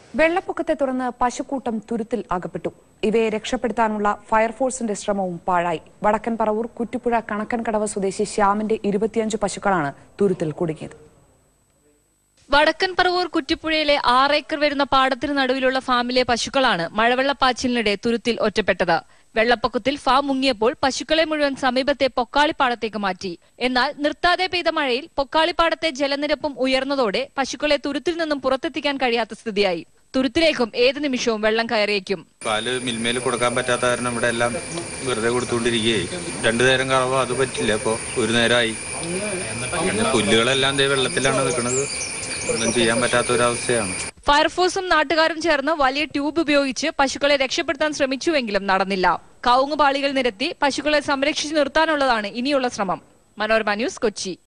വെള്ളപ്പൊക്കത്തെ തുടർന്ന് പശുക്കൂട്ടം തുരുത്തിൽ അകപ്പെട്ടു ഇവയെ രക്ഷപ്പെടുത്താനുള്ള ഫയർഫോഴ്സിന്റെ ശ്രമവും പാഴായി വടക്കൻ പറവൂർ കുറ്റിപ്പുഴ കണക്കൻകടവ് സ്വദേശി ശ്യാമിന്റെ ഇരുപത്തിയഞ്ച് പശുക്കളാണ് തുരുത്തിൽ കുടുങ്ങിയത് വടക്കൻ പറവൂർ കുറ്റിപ്പുഴയിലെ ആറേക്കർ വരുന്ന പാടത്തിന് നടുവിലുള്ള ഫാമിലെ പശുക്കളാണ് മഴവെള്ളപ്പാച്ചിലിനിടെ തുരുത്തിൽ ഒറ്റപ്പെട്ടത് വെള്ളപ്പൊക്കത്തിൽ ഫാം മുങ്ങിയപ്പോൾ പശുക്കളെ മുഴുവൻ സമീപത്തെ പൊക്കാളിപ്പാടത്തേക്ക് മാറ്റി എന്നാൽ നിർത്താതെ പെയ്ത മഴയിൽ പൊക്കാളിപ്പാടത്തെ ജലനിരപ്പും ഉയർന്നതോടെ പശുക്കളെ തുരുത്തിൽ നിന്നും പുറത്തെത്തിക്കാൻ കഴിയാത്ത സ്ഥിതിയായി തുരുത്തിലേക്കും ഏത് നിമിഷവും വെള്ളം കയറിയേക്കും പാല് മിൽമേൽ കൊടുക്കാൻ പറ്റാത്ത കാരണം ഇവിടെ എല്ലാം വെറുതെ കൊടുത്തുകൊണ്ടിരിക്കുകയായി രണ്ടു നേരം കളവോ അത് പറ്റില്ല അപ്പോൾ ഒരു നേരമായി പിന്നെ പുല്ലുകളെല്ലാം ദേ വെള്ളത്തിലാണ് നിൽക്കുന്നത് ഒന്നും ചെയ്യാൻ പറ്റാത്ത ഒരവസ്ഥയാണ് ഫയർഫോഴ്സും നാട്ടുകാരും ചേർന്ന് വലിയ ട്യൂബ് ഉപയോഗിച്ച് പശുക്കളെ രക്ഷപ്പെടുത്താൻ ശ്രമിച്ചുവെങ്കിലും നടന്നില്ല കവുങ്ങുപാളികൾ നിരത്തി പശുക്കളെ സംരക്ഷിച്ചു നിർത്താനുള്ളതാണ് ഇനിയുള്ള ശ്രമം മനോരമ ന്യൂസ് കൊച്ചി